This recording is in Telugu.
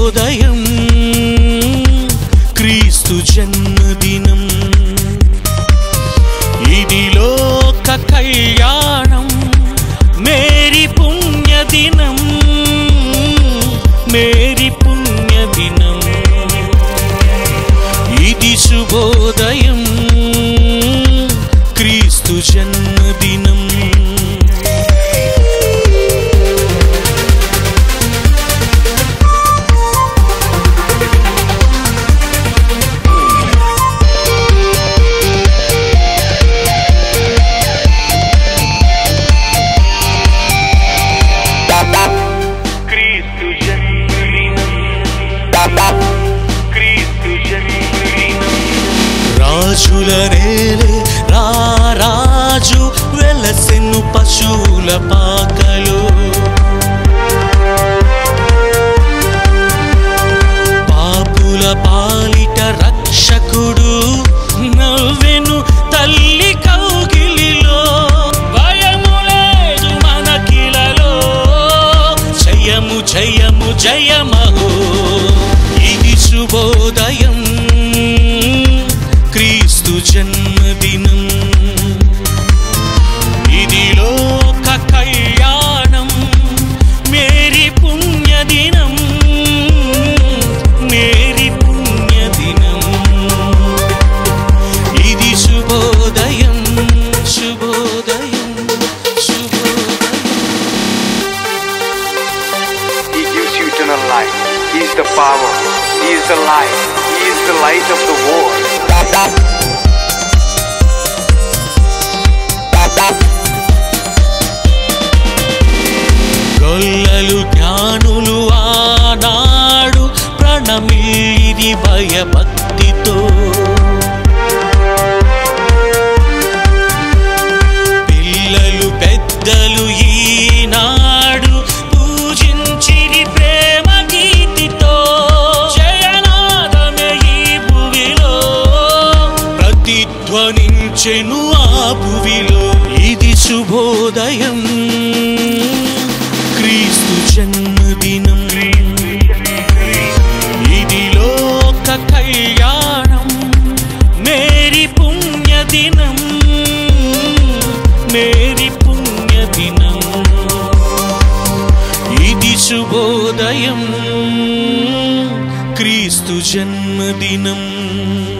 శుభోదయం క్రీస్తు జన్మదినం ఇది లోక కళ్యాణం మేరీ పుణ్యదినం మేరీ పుణ్యదినం ఇది శుభోదయం క్రీస్తు జన్మదినం క్రీస్తు జన్మదినం క్రీస్తు జన్మదినం రాజుల నేలే రారాజు వెలసెను పశువుల పాకలు పాపుల పాలిట రక్షకుడు నవ్వెను తల్లి కౌగిలిలో భయము లేదు మనకిలలో జయము జయము జయమహో ఇది శుభోదయం క్రీస్తు జన్మదినం ఇది లోక కళ్యాణం మేరీ పుణ్యదినం మేరీ పుణ్యదినం ఇది శుభోదయం శుభోదయం శుభోదయం He gives you eternal life. He is the power. He is the light. He is the light of the world. గొల్లలు జ్ఞానులు ఆనాడు ప్రణమిల్లిరి భయభక్తితో పిల్లలు పెద్దలు ఈనాడు పూజించిరి ప్రేమ గీతితో జయనాదమే ఈ భువిలో ప్రతిధ్వనించెను ఆ భువిలో ఇది శుభోదయం క్రీస్తు జన్మదినం ఇది లోక కళ్యాణం మేరీ పుణ్యదినం మేరీ పుణ్యదినం ఇది శుభోదయం క్రీస్తు జన్మదినం